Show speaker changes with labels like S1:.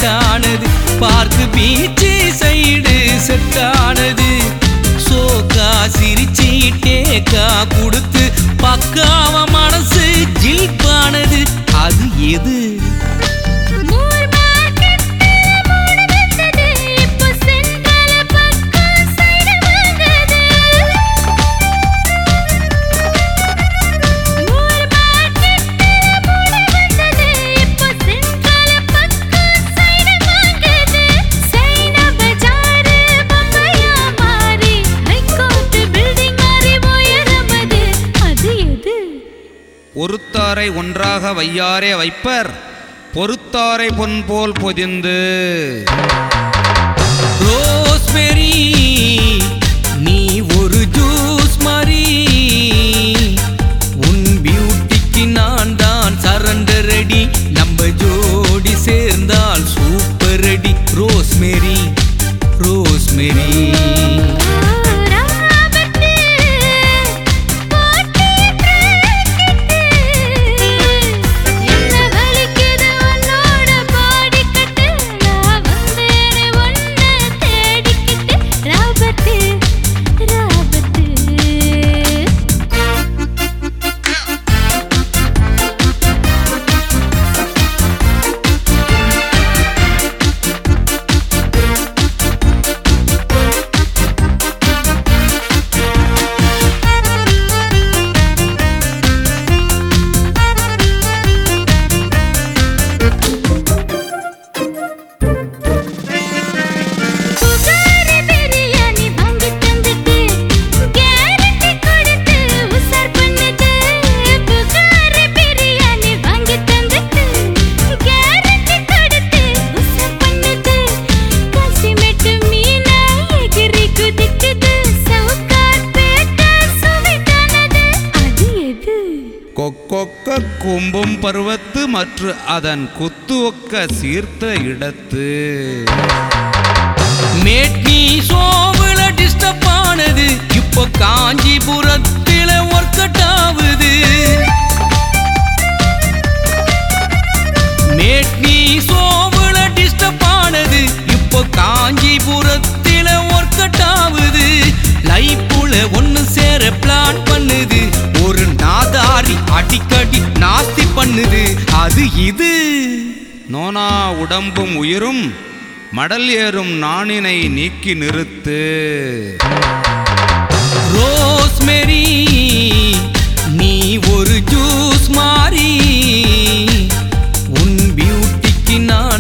S1: கட்டானது park beach side செட்டானது சோக்கா சிரிச்சி டேக்கா கொடுத்து பக்காவ மனசு ஜில்பானது அது எது
S2: மூர் மார்க்கெட்டு மூடு வந்தது இப்போ சென்ட்ரல் பக்கம் சைடு வாங்குது மூர் மார்க்கெட்டு மூடு வந்தது இப்போ சென்ட்ரல் பக்கம் சைடு வாங்குது சைனா பஜாரு பம்பையா மாறி ஹைகோர்ட் பில்டிங் மாறி உயரமது அது எது
S3: ஒருத்தாரை ஒன்றாக வையாரே வைப்பர் பொறுத்தாரை பொன் போல் பொதிந்து
S1: ரோஸ்பெரி நீ ஒரு ஜூஸ் மாதிரி உன் பியூட்டிக்கு நான் தான் சரண்டர் ரெடி நம்ம ஜோடி சேர்ந்தால் சூப்பர் ரெடி ரோஸ்மேரி ரோஸ்மேரி
S2: ராபத்து போட்டி கிரிக்கெட்டு என்ன வலிக்குது உன்னோட பாடி கட்டு நான் வந்தேனே உன்னை தேடிக்கிட்டு ராபத்து ராபத்து புகாரி பிரியாணி வாங்கி தந்துட்டு கேரண்டி கொடுத்து உசார் பண்ணுது புகாரி பிரியாணி வாங்கி தந்துட்டு கேரண்டி கொடுத்து உசார் பண்ணுது காசிமெட்டு மீனா எகிரி குதிக்குது சவுக்கார் பேட்டா சுவைதானது அது எது
S3: கொக்கொக்க கும்பும் பருவத்து மற்ற அதன் குத்து ஒக்க சீர்த்த இடத்து
S1: மேட்னி சோவுல டிஸ்டர்ப் ஆனது இப்போ காஞ்சிபுரத்தில ஒர்க் அவுட் ஆகுது மேட்னி சோவுல டிஸ்டர்ப் ஆனது இப்போ காஞ்சிபுரத்தில ஒர்க் அவுட் ஆகுது லைஃப்ல ஒண்ணு சேர பிளான் பண்ணுது ஒரு நாதாரி அடிக்கடி நாஸ்தி பண்ணுது அது இது
S3: நோனா உடம்பும் உயிரும் மடல் ஏறும் நாணினை நீக்கி நிறுத்து
S1: ரோஸ்மெரி நீ ஒரு ஜூஸ் மாறி உன் பியூட்டிக்கு நான்